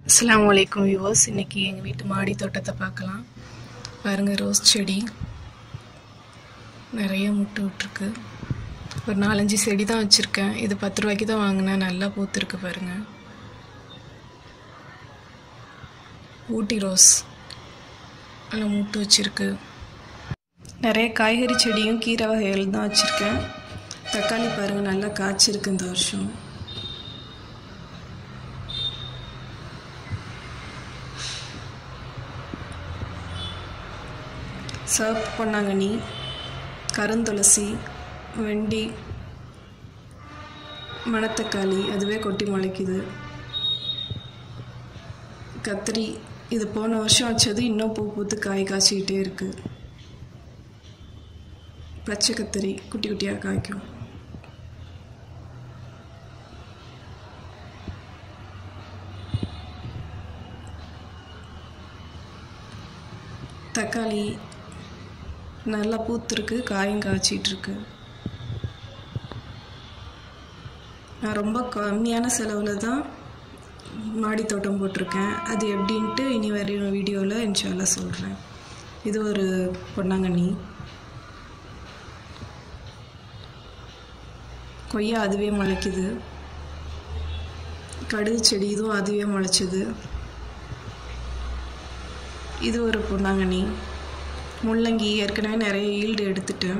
அஸ்ஸலாமு அலைக்கும் வியூவர்ஸ் இன்னைக்கு எங்கள் வீட்டு மாடி தோட்டத்தை பார்க்கலாம் பாருங்கள் ரோஸ் செடி நிறைய முட்டு விட்டுருக்கு ஒரு நாலஞ்சு செடி தான் வச்சுருக்கேன் இது பத்து ரூபாய்க்கு தான் வாங்கினேன் நல்லா பூத்துருக்கு பாருங்கள் ஊட்டி ரோஸ் நல்லா முட்டு வச்சுருக்கு நிறைய காய்கறி செடியும் கீரை வகைகள் தான் வச்சுருக்கேன் தக்காளி பாருங்கள் நல்லா காய்ச்சிருக்கு இந்த வருஷம் சிவப்பு பொன்னாங்கண்ணி கருந்துளசி வெண்டி மணத்தக்காளி அதுவே கொட்டி முளைக்குது கத்திரி இது போன வருஷம் வச்சது இன்னும் பூ பூத்து காய் காய்ச்சிக்கிட்டே இருக்கு பச்சை கத்திரி குட்டி குட்டியாக காய்க்கும் தக்காளி நல்லா பூத்துருக்கு காயும் காய்ச்சிட்ருக்கு நான் ரொம்ப கம்மியான செலவில் தான் மாடி தோட்டம் போட்டிருக்கேன் அது எப்படின்ட்டு இனி வரையும் வீடியோவில் இன்ஷால்லாம் சொல்கிறேன் இது ஒரு பொன்னாங்கண்ணி கொய்யா அதுவே முளைக்குது கடுகு செடி இதுவும் அதுவே முளைச்சது இது ஒரு பொன்னாங்கண்ணி முள்ளங்கி ஏற்கனவே நிறைய ஈல்டு எடுத்துட்டேன்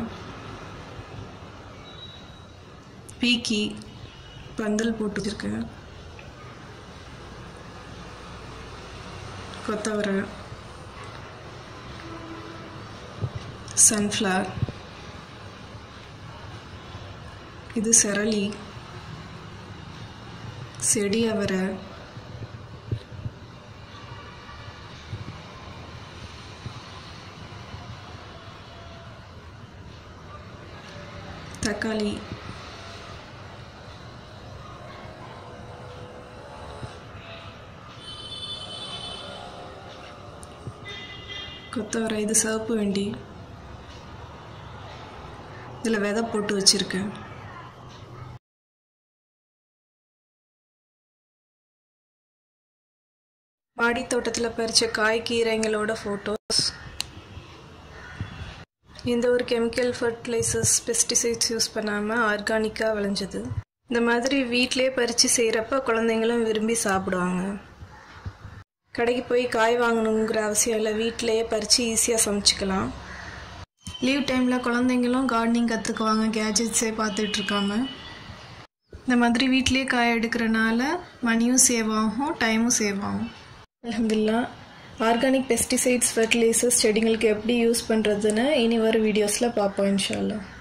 பீக்கி பந்தல் போட்டு வச்சுருக்கேன் கொத்தவரை சன்ஃப்ளவர் இது செரளி செடி அவரை தக்காளி கொத்தவரை இது சிவப்பு வெண்டி இதில் விதை போட்டு வச்சுருக்கேன் மாடி தோட்டத்தில் பறித்த காய் கீரைங்களோட ஃபோட்டோஸ் எந்த ஒரு கெமிக்கல் ஃபர்டிலைசர்ஸ் பெஸ்டிசைட்ஸ் யூஸ் பண்ணாமல் ஆர்கானிக்காக விளைஞ்சது இந்த மாதிரி வீட்டிலே பறித்து செய்கிறப்ப குழந்தைங்களும் விரும்பி சாப்பிடுவாங்க கடைக்கு போய் காய் வாங்கணுங்கிற அவசியம் இல்லை வீட்டிலையே பறித்து ஈஸியாக சமைச்சிக்கலாம் லீவ் டைமில் குழந்தைங்களும் கார்டனிங் கற்றுக்குவாங்க கேஜெட்ஸே பார்த்துட்ருக்காம இந்த மாதிரி வீட்லேயே காய் எடுக்கிறனால மணியும் சேவ் ஆகும் டைமும் சேவ் ஆகும் அலமதுல்லா ஆர்கானிக் பெஸ்டிசைட்ஸ் ஃபர்டிலைசர்ஸ் செடிங்களுக்கு எப்படி யூஸ் பண்ணுறதுன்னு இனி வரும் வீடியோஸில் பார்ப்போம் இன்ஷால்லா